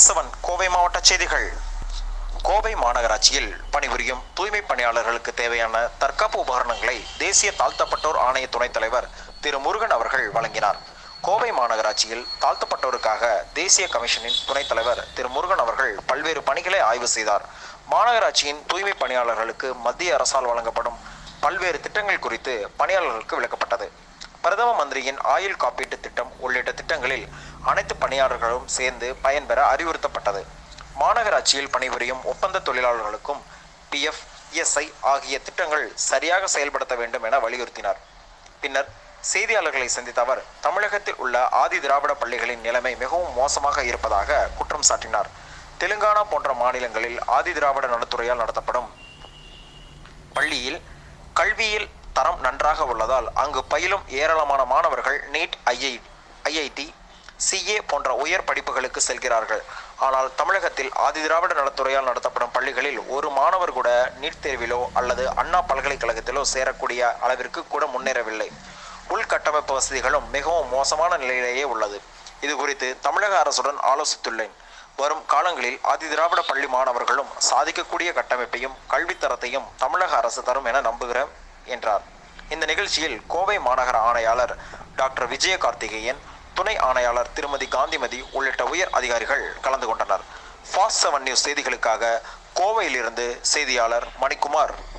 fast seven Kovai மாவட்ட செய்திகள் கோவை மாநகராட்சியில் பணிபுரியும் தூய்மை பணியாளர்களுக்கு தேவையான தற்காப்பு உபகரணங்களை தேசிய தாழ்த்தப்பட்டோர் ஆணைய துணைத் தலைவர் திரு முருகன் அவர்கள் வழங்கினார் கோவை மாநகராட்சியில் தாழ்த்தப்பட்டோருக்காக தேசிய கமிஷனின் துணைத் தலைவர் திரு முருகன் அவர்கள் பல்வேறு பணிகளை ஆய்வு செய்தார் மாநகராட்சியின் தூய்மை பணியாளர்களுக்கு மத்திய அரசால் வழங்கப்படும் பல்வேறு திட்டங்கள் குறித்து பணியாளர்களுக்கு விளக்கப்பட்டது பிரதம மந்திரியின் ஆயுள் காப்பீட்டு திட்டம் உள்ளிட்ட திட்டங்களில் அனைத்து பணியாளர்களும் சேர்ந்து பயன்பெற அறிவுறுத்தப்பட்டது மாநகராட்சியில் பணிபுரியும் ஒப்பந்த தொழிலாளர்களுக்கும் பிஎஃப் இஎஸ்ஐ ஆகிய திட்டங்கள் சரியாக செயல்படுத்த வேண்டும் என வலியுறுத்தினார் பின்னர் செய்தியாளர்களை சந்தித்த அவர் தமிழகத்தில் உள்ள ஆதி திராவிட பள்ளிகளின் நிலைமை மிகவும் மோசமாக இருப்பதாக குற்றம் சாட்டினார் தெலுங்கானா போன்ற மாநிலங்களில் ஆதி திராவிட நலத்துறையால் நடத்தப்படும் பள்ளியில் கல்வியில் தரம் நன்றாக உள்ளதால் அங்கு பயிலும் ஏராளமான மாணவர்கள் நீட் ஐஐ ஐஐடி சிஏ போன்ற உயர் படிப்புகளுக்கு செல்கிறார்கள் ஆனால் தமிழகத்தில் ஆதிதிராவிட நலத்துறையால் நடத்தப்படும் பள்ளிகளில் ஒரு மாணவர் கூட நீட் தேர்விலோ அல்லது அண்ணா பல்கலைக்கழகத்திலோ சேரக்கூடிய அளவிற்கு கூட முன்னேறவில்லை உள்கட்டமைப்பு வசதிகளும் மிகவும் மோசமான நிலையிலேயே உள்ளது இது குறித்து தமிழக அரசுடன் ஆலோசித்துள்ளேன் வரும் காலங்களில் ஆதிதிராவிட பள்ளி மாணவர்களும் சாதிக்கக்கூடிய கட்டமைப்பையும் கல்வித்தரத்தையும் தமிழக அரசு தரும் என நம்புகிறேன் என்றார் இந்த நிகழ்ச்சியில் கோவை மாநகர ஆணையாளர் டாக்டர் விஜய கார்த்திகேயன் துணை ஆணையாளர் திருமதி காந்திமதி உள்ளிட்ட உயர் அதிகாரிகள் கலந்து கொண்டனர் ஃபாஸ்ட் செவன் நியூஸ் செய்திகளுக்காக கோவையிலிருந்து செய்தியாளர் மணிக்குமார்